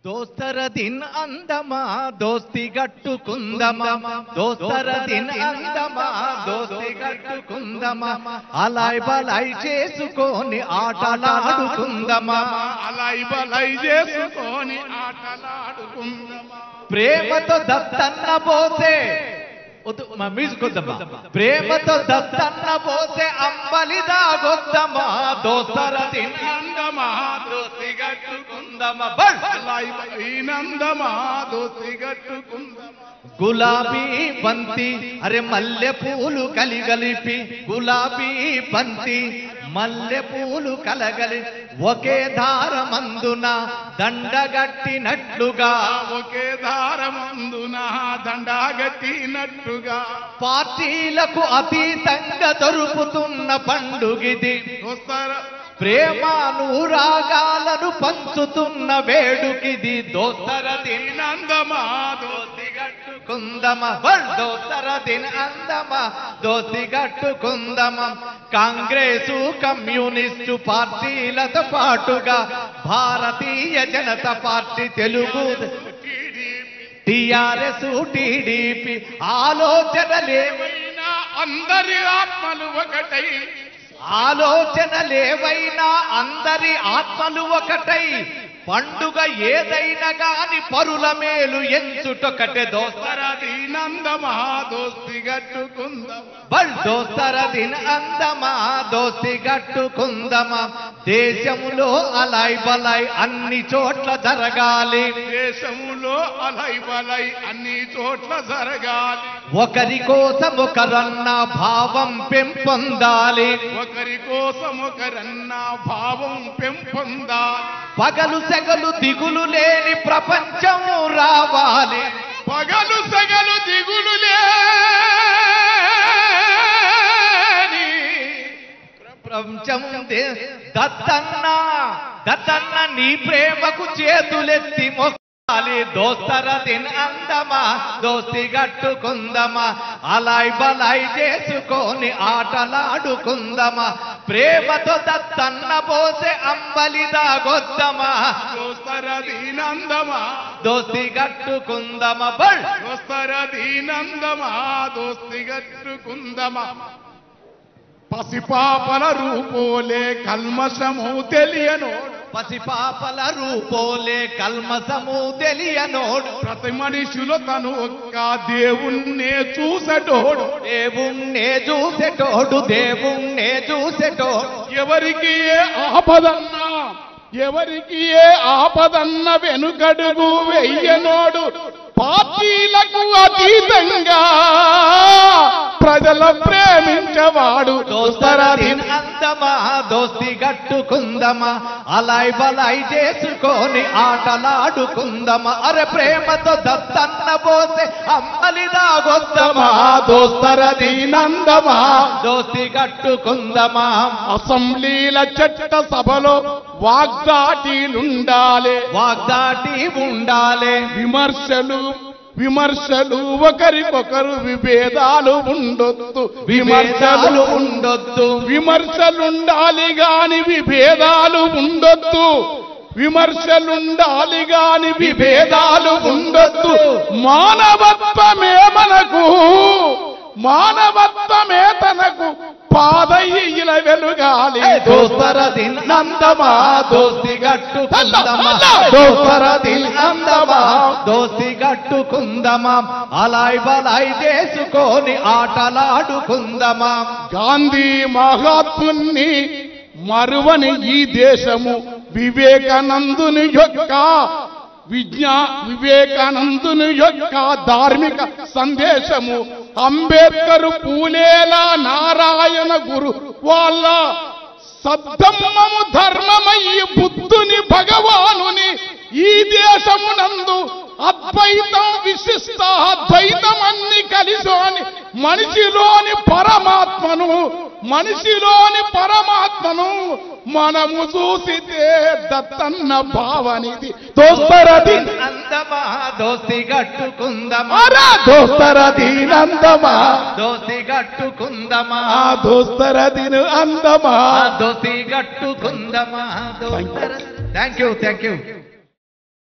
దోస్తర దిన్ అందమా దోస్తి గట్టుకుందమా దోస్తర దిన్ అందమా దోస్తి గట్టుకుందమా అలాయ్ బలాయ్ చేసుకొని ఆటలాడుకుందమా అలాయి బలై చేసుకొని ఆటలాడుకుందామా ప్రేమతో దత్తన్న పోసే వద్దు, మా మ్యూజిక్ వద్దమ్మా ప్రేమతో దత్తన్న పోసే అంబలిదా గొద్దమా దోస్తర దిన్ నందమా దోస్తి గట్టుకుందమా బల్ అలాయి బలై నందమా దోసి గట్టుకుందామా గులాబీ బంతి అరే మల్లె పూలు కలిగలిపి గులాబీ బంతి మల్లె పూలు కలగలి ఒకే దారమందున దండగట్టినట్లుగా ఒకే దారమందున దండాగట్టినట్టుగా పార్టీలకు అతీతంగా దొరుకుతున్న పండుగిది దోస్తర ప్రేమానురాగాలను పంచుతున్న వేడుకిది దోస్తర దిన నందమా దోసి దోసి గట్టుకుందమా బల్ దోస్తర దిన అందమా దోసి గట్టుకుందమా కాంగ్రెసు కమ్యూనిస్టు పార్టీలతో పాటుగా భారతీయ జనతా పార్టీ తెలుగు టిఆర్ఎస్ టిడిపి ఆలోచనలేవై అయినా అందరి ఆత్మలు ఒకటై ఆలోచనలేవైనా అందరి ఆత్మలు ఒకటై పండుగ ఏదైనా గాని పరుల మేలు ఎంచుటొకటే దోస్తర దోస్తరది నందమా దోస్తి గట్టుకుందామా బల్ దోస్తర దిన అందమా దోస్తి గట్టుకుందమా దేశములో అలాయ్ బలాయ్ అన్ని చోట్ల జరగాలి దేశములో అలై బలై అన్ని చోట్ల జరగాలి ఒకరి కోసం ఒకరన్న భావం పెంపొందాలి ఒకరి కోసం ఒకరన్న భావం పెంపొందాలి పగలు సెగలు దిగులు లేని ప్రపంచము రావాలి పగలు సగలు దిగులు లేని ప్రపంచం దే- దత్తన్న దత్తన్న నీ ప్రేమకు చేతులెత్తి మొక్కాలి దోస్తర దిన అందమా దోస్తి గట్టుకుందమా అలాయ్ బలాయ్ చేసుకొని ఆటలాడుకుందమా ప్రేమతో దత్తన్న పోసే అంబలిదా గొద్దమా దోస్తర దీనందమా దోస్తి గట్టుకుందమా బల్ దోస్తర దీనందమా దోస్తి గట్టుకుందమా పసిపాపల రూపోలే కల్మషము తెలియనోడు పసిపాపల రూపోలే కల్మసము తెలియనోడు ప్రతి మనిషిలో తను ఒక్క దేవుణ్ణే చూసటోడు దేవుణ్ణే చూసేటోడు దేవుణ్ణే చూసేటోడు ఎవరికి ఏ ఆపదన్నా ఎవరికి ఏ ఆపదన్న వెనుకడుగు వెయ్యనోడు పార్టీలకు అతీతంగా ప్రజల ప్రేమించవాడు దోస్తరదిన్ అందమా దోస్తి గట్టుకుందమా అలాయ్ బలాయ్ చేసుకొని ఆటలాడుకుందమా అరే ప్రేమతో దత్తన్న పోసే అమ్మలిదా గొద్దమా దోస్తరదీనందమా దోస్తి గట్టుకుందమా అసెంబ్లీల చట్ట సభలో వాగ్దాటీలుండాలి వాగ్దాటి ఉండాలే విమర్శలు విమర్శలు ఒకరికొకరు విభేదాలు ఉండొద్దు విమర్శలు ఉండొద్దు విమర్శలుండాలి గాని విభేదాలు ఉండొద్దు విమర్శలుండాలి గాని విభేదాలు ఉండొద్దు మానవత్వమే మనకు మానవత్వమే తనకు పాదయ్యిల వెలుగాలి దోస్తరదిన్ అందమా దోస్తి గట్టుకుందమా దోస్తరదిన్ అందమా దోస్తి గట్టుకుందమా అలాయ్ బలాయ్ చేసుకొని ఆటలాడుకుందమా గాంధీ మహాత్ముని మరువని ఈ దేశము వివేకానందుని యొక్క విజ్ఞా వివేకానందుని యొక్క ధార్మిక సందేశము అంబేద్కర్ పూలేలా నారాయణ గురు వాళ్ళ సద్ధమ్మము ధర్మమయ్యి బుద్ధుని భగవానుని ఈ దేశమునందు అద్వైతం విశిష్ట అద్వైతం అన్ని కలిసోని మనిషిలోని పరమాత్మను మనిషిలోని పరమాత్మను మనము చూసితే దత్తన్న భావనిది దోస్తరది అందమా దోస్తి గట్టుకుందమా అరా దోస్తరదీనందమా దోస్తి గట్టుకుందమా ఆ దోస్తరదిను అందమా దోస్తి గట్టుకుందమా దోస్తర థ్యాంక్ యూ థ్యాంక్ యూ